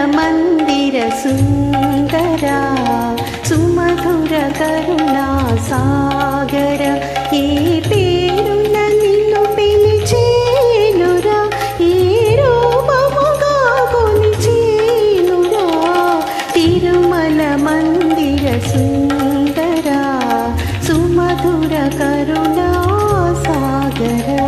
మందిర సుందర సుమధుర కరుణా సాగర ఏ పేరున నిన్ను పిలిచేనురా ఏ రూపముగా కొలిచేనురా తిరుమల మందిర సుందర సుమధుర కరుణా సాగరా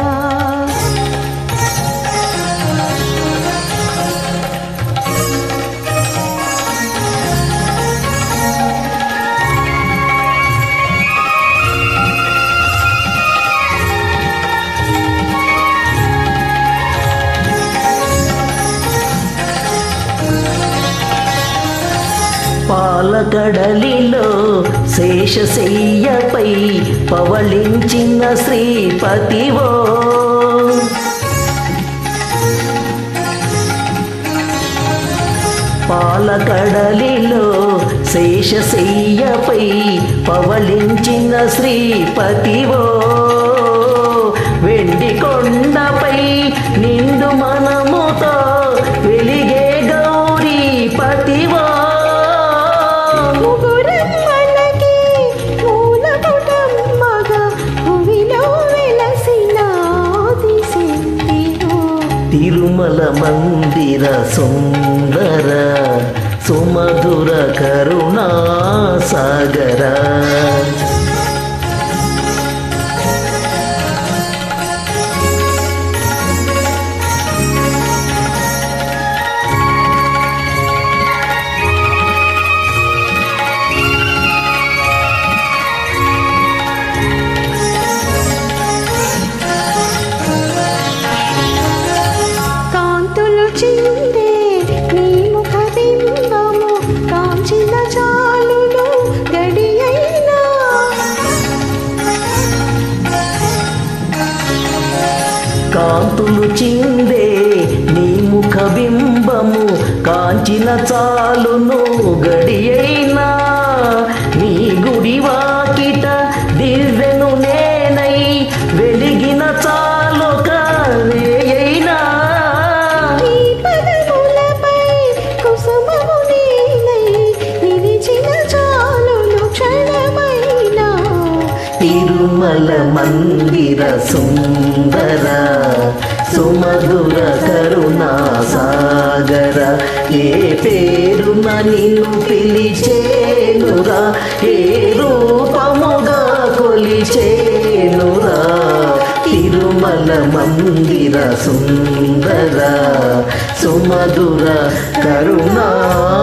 పాలకడలిలో శేషశయ్యపై పవళించిన శ్రీపతివో పాలకడలిలో శేషశయ్యపై పవళించిన శ్రీపతివో వెండి కొండపై నిండు మనముతో వెలిగే గౌరీ పతివో ముగురమ్మలకి మూలపుటమ్మగా భువిలో వెలసిన ఆదిశక్తివో. తిరుమల మందిర సుందర సుమధుర కరుణా సాగర కాంతులు చిందే నీ ముఖ బింబము కాంచిన చాలును గడియైనా కాంతులు చిందే నీ ముఖ బింబము కాంచిన చాలును గడియైనా నీ గుడి వాకిట దివ్యను నేనై వెలిగిన చాలు కావేయైనా నీ పదములపై కుసుమము నీలై నిలిచిన చాలును క్షణమైనా తిరుమల మందిర సుందర సుమధుర కరుణా సాగర ఏ పేరున నిన్ను పిలిచేనురా ఏ రూపముగా కొలిచేనురా తిరుమల మందిర సుందర సుమధుర కరుణా